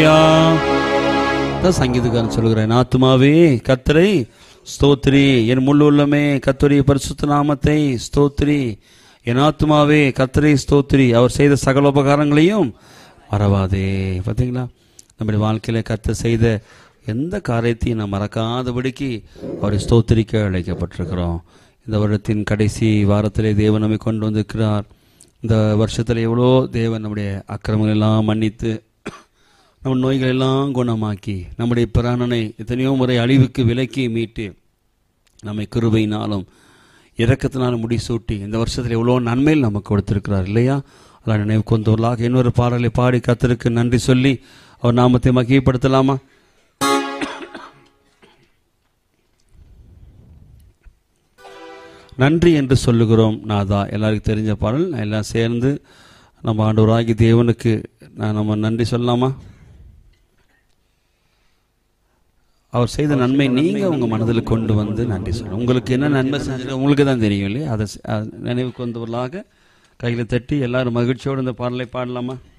தான் சங்கீதக்காரன் சொல்கிறேன் ஆத்துமாவே கத்தரை ஸ்தோத்ரி என் முழு உள்ளமே கத்தருடைய பரிசுத்த நாமத்தை ஸ்தோத்ரி என் ஆத்துமாவே கத்தரை ஸ்தோத்ரி அவர் செய்த சகல உபகாரங்களையும் மறவாதே பார்த்தீங்களா நம்முடைய வாழ்க்கையில கத்த செய்த எந்த காரியத்தையும் நாம் மறக்காதபடிக்கு அவரை ஸ்தோத்திரிக்க அழைக்கப்பட்டிருக்கிறோம் இந்த வருடத்தின் கடைசி வாரத்திலே தேவன் நம்மை கொண்டு வந்திருக்கிறார் இந்த வருஷத்தில் எவ்வளோ தேவன் நம்முடைய அக்கிரமங்கள் எல்லாம் மன்னித்து நம்ம நோய்கள் எல்லாம் குணமாக்கி நம்முடைய பிராணனை எத்தனையோ முறை அழிவுக்கு விலக்கி மீட்டு நம்மை கிருபையினாலும் இரக்கத்தினாலும் முடிசூட்டி இந்த வருஷத்தில் எவ்வளோ நன்மையில் நமக்கு கொடுத்திருக்கிறார் இல்லையா அதான் நினைவு கொண்டவர்களாக இன்னொரு பாடலை பாடி கத்தருக்கு நன்றி சொல்லி அவர் நாமத்தை மகிழ்ப்படுத்தலாமா நன்றி என்று சொல்லுகிறோம் நாதா எல்லாருக்கும் தெரிஞ்ச பாடல் எல்லாம் சேர்ந்து நம்ம ஆண்டவராகி தேவனுக்கு நான் நம்ம நன்றி சொல்லலாமா அவர் செய்த நன்மை நீங்க உங்க மனதில் கொண்டு வந்து நன்றி சொல்லணும் உங்களுக்கு என்ன நன்மை செஞ்சது உங்களுக்கு தான் தெரியும் இல்லையா அதை செ- அது நினைவுக்கு வந்தவர்களாக கையில் தட்டி எல்லாரும் மகிழ்ச்சியோடு இந்த பாடலை பாடலாமா